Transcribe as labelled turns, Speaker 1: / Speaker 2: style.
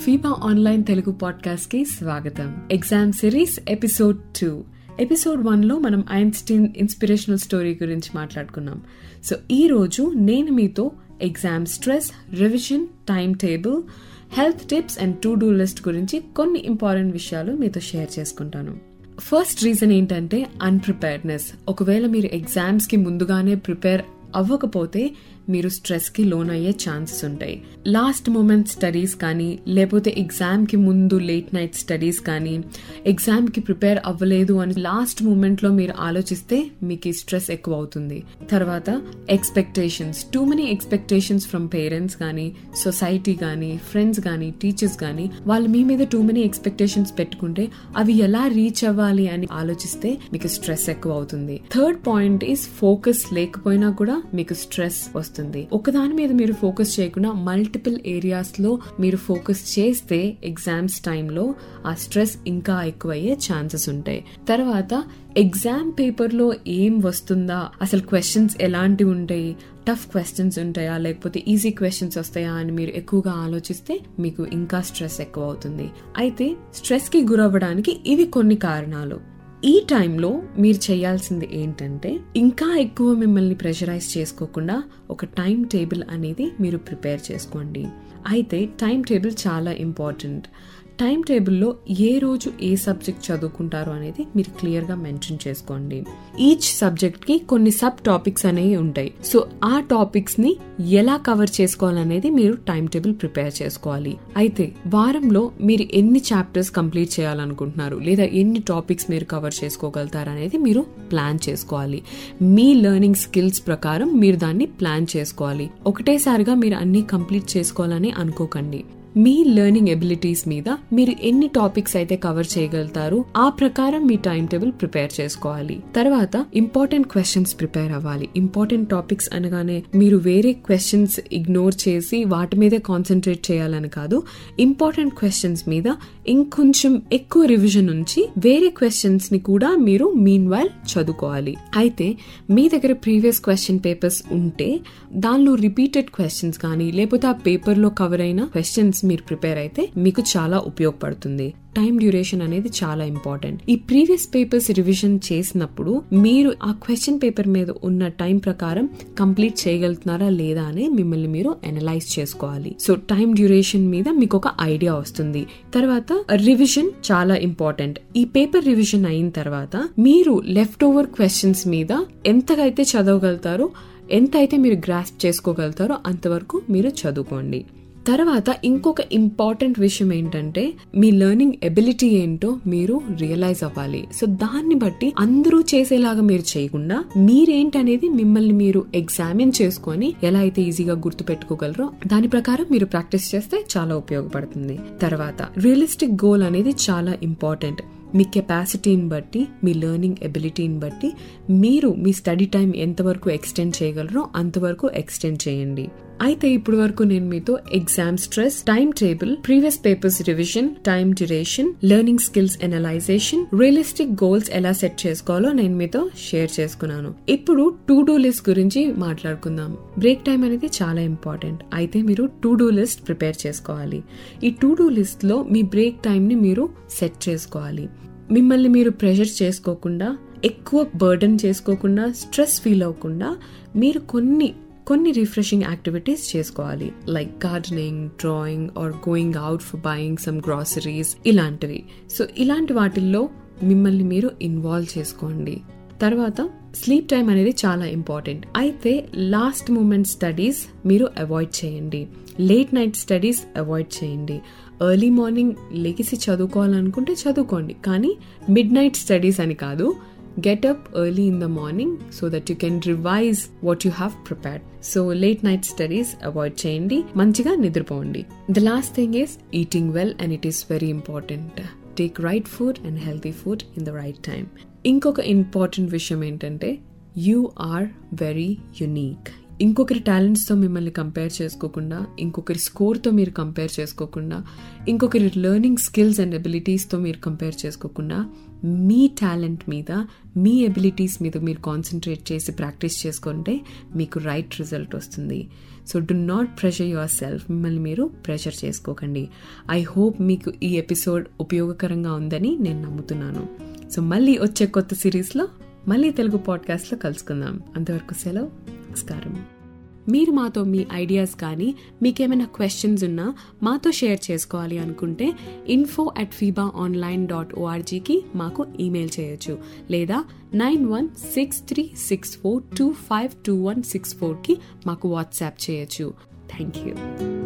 Speaker 1: FIBA online Telugu podcast కి స్వాగతం exam series episode two episode one లో మనం ఐన్స్టీన్ ఇన్స్పిరేషనల్ స్టోరీ గురించి మాట్లాడుకున్నాం సో ఈ రోజు నేను మీతో exam stress revision time table health tips and to do list గురించి కొన్ని ఇంపార్టెంట్ విషయాలు మీతో షేర్ చేసుకుంటాను ఫస్ట్ రీజన్ ఏంటంటే అన్ప్రిపేర్డ్నెస్ ఒకవేళ మీరు ఎగ్జామ్స్ కి ముందుగానే ప్రిపేర్ అవ్వకపోతే మీరు స్ట్రెస్ కి లోన్ అయ్యే ఛాన్సెస్ ఉంటాయి లాస్ట్ మూమెంట్ స్టడీస్ కానీ లేకపోతే ఎగ్జామ్ కి ముందు లేట్ నైట్ స్టడీస్ కానీ ఎగ్జామ్ కి ప్రిపేర్ అవ్వలేదు అని లాస్ట్ మూమెంట్ లో మీరు ఆలోచిస్తే మీకు స్ట్రెస్ ఎక్కువ అవుతుంది తర్వాత expectations too many expectations from parents కానీ సొసైటీ కానీ ఫ్రెండ్స్ కానీ టీచర్స్ కానీ వాళ్ళు మీ మీద టూ మెనీ ఎక్స్పెక్టేషన్స్ పెట్టుకుంటే అవి ఎలా రీచ్ అవ్వాలి అని ఆలోచిస్తే మీకు స్ట్రెస్ ఎక్కువ అవుతుంది థర్డ్ పాయింట్ ఈస్ ఫోకస్ లేకపోయినా కూడా మీకు స్ట్రెస్ వస్తుంది ఒకదాని మీద మీరు ఫోకస్ చేయకుండా మల్టిపుల్ ఏరియాస్ లో మీరు ఫోకస్ చేస్తే ఎగ్జామ్స్ టైంలో ఆ స్ట్రెస్ ఇంకా ఎక్కువయ్యే ఛాన్సెస్ ఉంటాయి తర్వాత ఎగ్జామ్ పేపర్ లో ఏం వస్తుందా అసలు క్వశ్చన్స్ ఎలాంటివి ఉంటాయి టఫ్ క్వశ్చన్స్ ఉంటాయా లేకపోతే ఈజీ క్వశ్చన్స్ వస్తాయా అని మీరు ఎక్కువగా ఆలోచిస్తే మీకు ఇంకా స్ట్రెస్ ఎక్కువ అవుతుంది అయితే స్ట్రెస్ కి గురవ్వడానికి ఇవి కొన్ని కారణాలు ఈ టైంలో మీరు చేయాల్సింది ఏంటంటే ఇంకా ఎక్కువ మిమ్మల్ని ప్రెషరైజ్ చేసుకోకుండా ఒక టైం టేబుల్ అనేది మీరు ప్రిపేర్ చేసుకోండి అయితే టైం టేబుల్ చాలా ఇంపార్టెంట్ టైం టేబుల్లో ఏ రోజు ఏ సబ్జెక్ట్ చదువుకుంటారో అనేది మీరు క్లియర్ గా మెన్షన్ చేసుకోండి ఈచ్ సబ్జెక్ట్ కి కొన్ని సబ్ టాపిక్స్ అనేవి ఉంటాయి సో ఆ టాపిక్స్ ని ఎలా కవర్ చేసుకోవాలనేది మీరు టైం టేబుల్ ప్రిపేర్ చేసుకోవాలి అయితే వారంలో మీరు ఎన్ని చాప్టర్స్ కంప్లీట్ చేయాలనుకుంటున్నారు లేదా ఎన్ని టాపిక్స్ మీరు కవర్ చేసుకోగలుగుతారు అనేది మీరు ప్లాన్ చేసుకోవాలి మీ లెర్నింగ్ స్కిల్స్ ప్రకారం మీరు దాన్ని ప్లాన్ చేసుకోవాలి ఒకటేసారిగా మీరు అన్ని కంప్లీట్ చేసుకోవాలని అనుకోకండి మీ లెర్నింగ్ ఎబిలిటీస్ మీద మీరు ఎన్ని టాపిక్స్ అయితే కవర్ చేయగలుగుతారు ఆ ప్రకారం మీ టైం టేబుల్ ప్రిపేర్ చేసుకోవాలి తర్వాత ఇంపార్టెంట్ క్వశ్చన్స్ ప్రిపేర్ అవ్వాలి ఇంపార్టెంట్ టాపిక్స్ అనగానే మీరు వేరే క్వశ్చన్స్ ఇగ్నోర్ చేసి వాటి మీదే కాన్సన్ట్రేట్ చేయాలని కాదు ఇంపార్టెంట్ క్వశ్చన్స్ మీద ఇంకొంచెం ఎక్కువ రివిజన్ ఉంచి వేరే క్వశ్చన్స్ ని కూడా మీరు మీన్ వైల్ చదువుకోవాలి అయితే మీ దగ్గర ప్రీవియస్ క్వశ్చన్ పేపర్స్ ఉంటే దానిలో రిపీటెడ్ క్వశ్చన్స్ కానీ లేకపోతే ఆ పేపర్ లో కవర్ అయిన క్వశ్చన్స్ మీరు ప్రిపేర్ అయితే మీకు చాలా ఉపయోగపడుతుంది టైం డ్యూరేషన్ అనేది చాలా ఇంపార్టెంట్ ఈ ప్రీవియస్ పేపర్స్ రివిజన్ చేసినప్పుడు మీరు ఆ క్వశ్చన్ పేపర్ మీద ఉన్న టైం ప్రకారం కంప్లీట్ చేయగలుగుతున్నారా లేదా అని మిమ్మల్ని మీరు అనలైజ్ చేసుకోవాలి సో టైం డ్యూరేషన్ మీద మీకు ఒక ఐడియా వస్తుంది తర్వాత రివిజన్ చాలా ఇంపార్టెంట్ ఈ పేపర్ రివిజన్ అయిన తర్వాత మీరు లెఫ్ట్ ఓవర్ క్వశ్చన్స్ మీద ఎంతగా అయితే చదవగలుగుతారో ఎంత అయితే మీరు గ్రాస్ప్ చేసుకోగలుగుతారో అంతవరకు మీరు చదువుకోండి తర్వాత ఇంకొక ఇంపార్టెంట్ విషయం ఏంటంటే మీ లెర్నింగ్ ఎబిలిటీ ఏంటో మీరు రియలైజ్ అవ్వాలి సో దాన్ని బట్టి అందరూ చేసేలాగా మీరు చేయకుండా మీరేంటనేది మిమ్మల్ని మీరు ఎగ్జామిన్ చేసుకొని ఎలా అయితే ఈజీగా గుర్తు పెట్టుకోగలరో దాని ప్రకారం మీరు ప్రాక్టీస్ చేస్తే చాలా ఉపయోగపడుతుంది తర్వాత రియలిస్టిక్ గోల్ అనేది చాలా ఇంపార్టెంట్ మీ కెపాసిటీని బట్టి మీ లెర్నింగ్ ఎబిలిటీని బట్టి మీరు మీ స్టడీ టైం ఎంతవరకు ఎక్స్టెండ్ చేయగలరో అంతవరకు ఎక్స్టెండ్ చేయండి అయితే ఇప్పుడు వరకు నేను మీతో exam stress time table previous papers revision time duration learning skills analysation realistic goals ఎలా సెట్ చేసుకోవాలో నేను మీతో షేర్ చేసుకున్నాను ఇప్పుడు టూ డూ లిస్ట్ గురించి మాట్లాడుకుందాం బ్రేక్ టైం అనేది చాలా ఇంపార్టెంట్ అయితే మీరు టూ డూ లిస్ట్ ప్రిపేర్ చేసుకోవాలి ఈ టూ డూ లిస్ట్ లో మీ బ్రేక్ టైం ని మీరు సెట్ చేసుకోవాలి మిమ్మల్ని మీరు ప్రెషర్ చేసుకోకుండా ఎక్కువ బర్డన్ చేసుకోకుండా స్ట్రెస్ ఫీల్ అవ్వకుండా మీరు కొన్ని కొన్ని రిఫ్రెషింగ్ యాక్టివిటీస్ చేసుకోవాలి like gardening drawing or going out for buying some groceries ఇలాంటివి సో ఇలాంటి వాటిల్లో మిమ్మల్ని మీరు ఇన్వాల్వ్ చేసుకోండి తర్వాత స్లీప్ టైం అనేది చాలా ఇంపార్టెంట్ అయితే లాస్ట్ మూమెంట్ స్టడీస్ మీరు అవాయిడ్ చేయండి లేట్ నైట్ స్టడీస్ అవాయిడ్ చేయండి ఎర్లీ మార్నింగ్ లెగిసి చదువుకోవాలనుకుంటే చదువుకోండి కానీ మిడ్ నైట్ స్టడీస్ అని కాదు get up early in the morning so that you can revise what you have prepared so late night studies avoid చేయండి మంచిగా నిద్రపోండి the last thing is eating well and it is very important take right food and healthy food in the right time ఇంకొక important విషయం ఏంటంటే you are very unique ఇంకొకరి టాలెంట్స్తో మిమ్మల్ని compare చేసుకోకుండా ఇంకొకరి స్కోర్తో మీరు కంపేర్ చేసుకోకుండా ఇంకొకరి లెర్నింగ్ స్కిల్స్ అండ్ ఎబిలిటీస్తో మీరు కంపేర్ చేసుకోకుండా మీ టాలెంట్ మీద మీ ఎబిలిటీస్ మీద మీరు కాన్సన్ట్రేట్ చేసి ప్రాక్టీస్ చేసుకుంటే మీకు రైట్ రిజల్ట్ వస్తుంది so do not pressure yourself మిమ్మల్ని మీరు ప్రెషర్ చేసుకోకండి ఐ హోప్ మీకు ఈ ఎపిసోడ్ ఉపయోగకరంగా ఉందని నేను నమ్ముతున్నాను సో మళ్ళీ వచ్చే కొత్త సిరీస్లో మళ్ళీ తెలుగు పాడ్కాస్ట్లో కలుసుకుందాం అంతవరకు సెలవు నమస్కారం మీరు మాతో మీ ఐడియాస్ కానీ మీకేమైనా క్వశ్చన్స్ ఉన్నా మాతో షేర్ చేసుకోవాలి అనుకుంటే info at fiba online dot ఓఆర్జీకి మాకు ఈమెయిల్ చేయొచ్చు లేదా nine one six three six four two five two one six ఫోర్కి మాకు వాట్సాప్ చేయొచ్చు థ్యాంక్ యూ